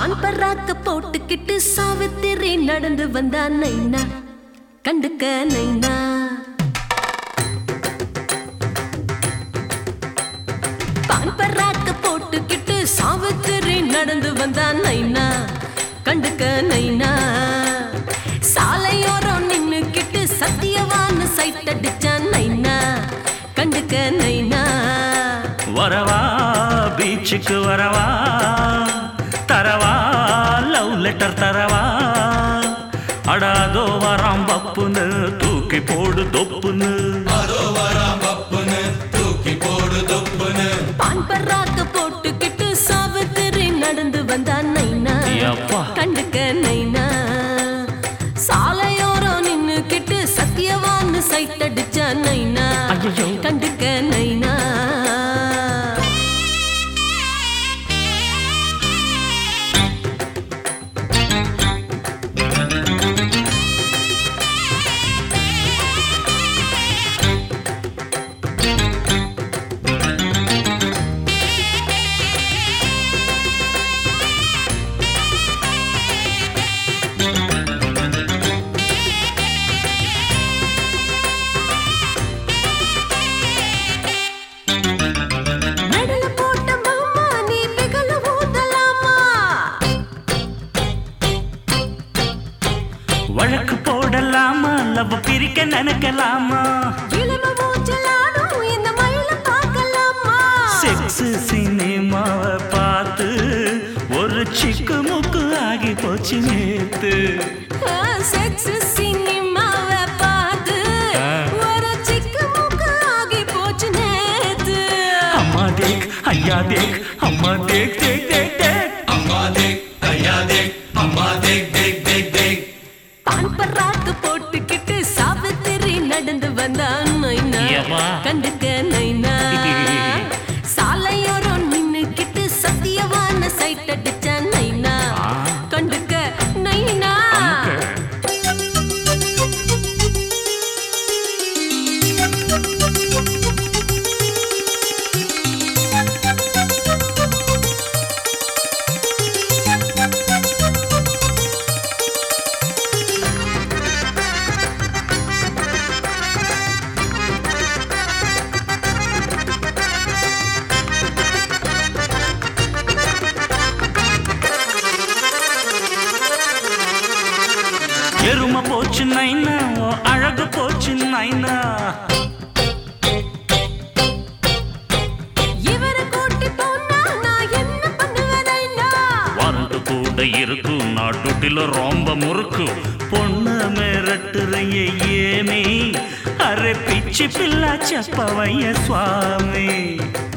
பான் பராக்க போட்டுக்கிட்டு சாவித்திரி நடந்து வந்தா நைனா கண்டுக்க நைனா பான் பராக்க போட்டுக்கிட்டு சாவித்திரி நடந்து வந்தா நைனா கண்டுக்க நைனா சாலையோரம் நின்னுக்கிட்டு சத்தியவான்னு சைட் அடிச்சான் நைனா கண்டுக்க நைனா வரவா பீச்சுக்கு வரவா தரவா லவ் லெட்டர் தரவா அடாதோ வராம் பப்புன்னு தூக்கி போடு தொப்புன்னு பான் பராக்க போட்டுக்கிட்டு சாவித்திரி நடந்து வந்தா நைனா அப்பா கண்டுக்க நைனா சாலையோரம் நின்னுக்கிட்டு சத்தியவான்னு சைட் அடிச்சா நைனா ஐயையோ. கண்டுக்க நைனா மெடல போட்ட மாமா நீ பிகல ஊதலாமா வழக்கு போடலாமா லவ் பிரிக்க நினைக்கலாமா இளம மூச்சலாடும் இந்த மயில பார்க்கலாமா செக்ஸ் சினிமாவை பார்த்து ஒரு சிக்கு முக்கு ஆகி போச்சு நேத்து செக்ஸ் சினிமாவை பார்த்து ஆ. ஒரு சிக்கு முக்கு ஆகி போச்சு நேத்து அம்மா தேக் ஐயா தேக் அம்மா தேக் தேக் தேக் தேக் பான் பராக்கு போட்டுக்கிட்டு சாவித்திரி நடந்து வந்தான் நைனா ஏம்மா? கண்டுக்க நைனா சாலையோரம் நின்னுக்கிட்டு சத்தியவான சைட் அடிச்சான் நைனா ஆ. கண்டுக்க நைனா எரும போச்சு நைனா ஓ அழகு போச்சு நைனா இவரை கூட்டி போனா நான் என்ன பண்ணுவதைனா வாரண்டு கூட இருக்கு நாட்டுட்டில ரொம்ப முறுக்கு பொண்ணு மிரட்டுறைய ஏமி அரே பிச்சு பிள்ளா చెప్పవయ్య స్వామి